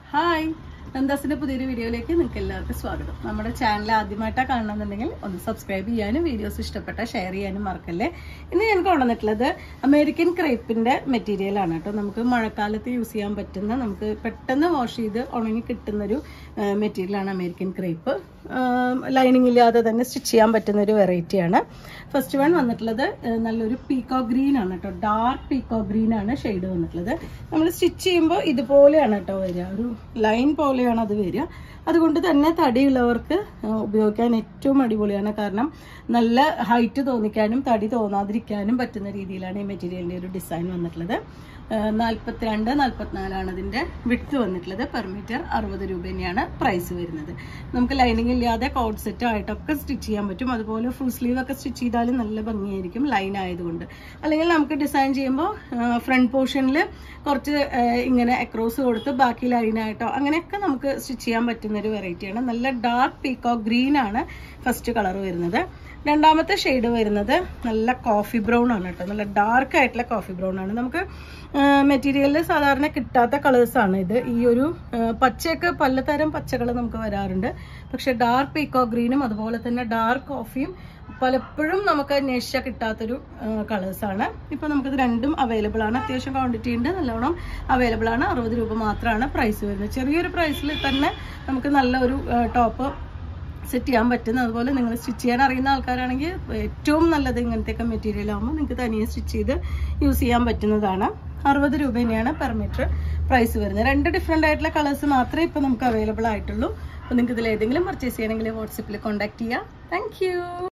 hi നന്ദാസിന്റെ പുതിയൊരു വീഡിയോയിലേക്ക് നിങ്ങൾക്ക് എല്ലാവർക്കും സ്വാഗതം നമ്മുടെ ചാനൽ ആദ്യമായിട്ടാണ് കാണണമെന്നുണ്ടെങ്കിൽ ഒന്ന് സബ്സ്ക്രൈബ് ചെയ്യാനും വീഡിയോസ് ഇഷ്ടപ്പെട്ട ഷെയർ ചെയ്യാനും മറക്കല്ലേ ഇന്ന് ഞാൻ കൊണ്ടുവന്നിട്ടുള്ളത് അമേരിക്കൻ ക്രേപ്പിന്റെ മെറ്റീരിയൽ ആണ് കേട്ടോ നമുക്ക് മഴക്കാലത്ത് യൂസ് ചെയ്യാൻ പറ്റുന്ന നമുക്ക് പെട്ടെന്ന് വാഷ് ചെയ്ത് ഉണങ്ങി കിട്ടുന്നൊരു മെറ്റീരിയലാണ് അമേരിക്കൻ ക്രേപ്പ് ലൈനിങ് ഇല്ലാതെ തന്നെ സ്റ്റിച്ച് ചെയ്യാൻ പറ്റുന്ന ഒരു വെറൈറ്റിയാണ് ഫസ്റ്റ് വൺ വന്നിട്ടുള്ളത് ആ, നല്ലൊരു പീക്കോ ഗ്രീൻ ആണ് കേട്ടോ ഡാർക്ക് പീക്കോ ഗ്രീൻ ആണ് ഷെയ്ഡ് വന്നിട്ടുള്ളത് നമ്മൾ സ്റ്റിച്ച് ചെയ്യുമ്പോൾ ഇതുപോലെയാണ് കേട്ടോ വരിക ഒരു ലൈൻ പോലെയാണ് അത് വരിക അതുകൊണ്ട് തന്നെ തടിയുള്ളവർക്ക് ആ, ഉപയോഗിക്കാൻ ഏറ്റവും അടിപൊളിയാണ് കാരണം നല്ല ഹൈറ്റ് തോന്നിക്കാനും തടി തോന്നാതിരിക്കാനും പറ്റുന്ന രീതിയിലാണ് ഈ മെറ്റീരിയലിൻ്റെ ഒരു ഡിസൈൻ വന്നിട്ടുള്ളത് നാൽപ്പത്തിരണ്ട് നാൽപ്പത്തിനാലാണ് അതിൻ്റെ വിട്ത് വന്നിട്ടുള്ളത് പെർ മീറ്റർ അറുപത് രൂപ തന്നെയാണ് പ്രൈസ് വരുന്നത് നമുക്ക് ലൈനിങ് ഇല്ലാതെ കോഡ് സെറ്റ് ആയിട്ടൊക്കെ സ്റ്റിച്ച് ചെയ്യാൻ പറ്റും അതുപോലെ ഫുൾ സ്ലീവ് ഒക്കെ സ്റ്റിച്ച് ചെയ്താലും നല്ല ഭംഗിയായിരിക്കും ലൈൻ ആയതുകൊണ്ട് അല്ലെങ്കിൽ നമുക്ക് ഡിസൈൻ ചെയ്യുമ്പോൾ ഫ്രണ്ട് പോർഷനിൽ കുറച്ച് ആ, ഇങ്ങനെ അക്രോസ് കൊടുത്ത് ബാക്കി ലൈനായിട്ടോ അങ്ങനെയൊക്കെ നമുക്ക് സ്റ്റിച്ച് ചെയ്യാൻ പറ്റുന്ന ഒരു വെറൈറ്റിയാണ് നല്ല ഡാർക്ക് പീക്കോ ഗ്രീൻ ആണ് ഫസ്റ്റ് കളർ വരുന്നത് രണ്ടാമത്തെ ഷെയ്ഡ് വരുന്നത് നല്ല കോഫി ബ്രൗൺ ആണ് കേട്ടോ നല്ല ഡാർക്ക് ആയിട്ടുള്ള കോഫി ബ്രൗൺ ആണ് നമുക്ക് മെറ്റീരിയലിൽ സാധാരണ കിട്ടാത്ത കളേഴ്സ് ആണ് ഇത് ഈ ഒരു ആ, പച്ചയൊക്കെ പലതരം പച്ചകൾ നമുക്ക് വരാറുണ്ട് പക്ഷെ ഡാർക്ക് പീക്കോ ഗ്രീനും അതുപോലെ തന്നെ ഡാർക്ക് കോഫിയും പലപ്പോഴും നമുക്ക് അന്വേഷിച്ചാൽ കിട്ടാത്തൊരു കളേഴ്സ് ആണ് ഇപ്പൊ നമുക്കിത് രണ്ടും അവൈലബിൾ ആണ് അത്യാവശ്യം ക്വാണ്ടിറ്റി ഉണ്ട് നല്ലോണം അവൈലബിൾ ആണ് അറുപത് രൂപ മാത്രമാണ് പ്രൈസ് വരുന്നത് ചെറിയൊരു പ്രൈസിൽ തന്നെ നമുക്ക് നല്ല ഒരു ടോപ്പ് സെറ്റ് ചെയ്യാൻ പറ്റുന്ന അതുപോലെ നിങ്ങൾ സ്റ്റിച്ച് ചെയ്യാൻ അറിയുന്ന ആൾക്കാരാണെങ്കിൽ ഏറ്റവും നല്ലത് ഇങ്ങനത്തെയൊക്കെ മെറ്റീരിയൽ ആകുമ്പോൾ നിങ്ങൾക്ക് തനിയെ സ്റ്റിച്ച് ചെയ്ത് യൂസ് ചെയ്യാൻ പറ്റുന്നതാണ് അറുപത് രൂപ തന്നെയാണ് പെർ മീറ്റർ പ്രൈസ് വരുന്നത് രണ്ട് ഡിഫറെൻ്റ് ആയിട്ടുള്ള കളേഴ്സ് മാത്രമേ ഇപ്പോൾ നമുക്ക് അവൈലബിൾ ആയിട്ടുള്ളൂ അപ്പോൾ നിങ്ങൾക്ക് ഇതിൽ ഏതെങ്കിലും പർച്ചേസ് ചെയ്യണമെങ്കിൽ വാട്സപ്പിൽ കോൺടാക്ട് ചെയ്യാം താങ്ക്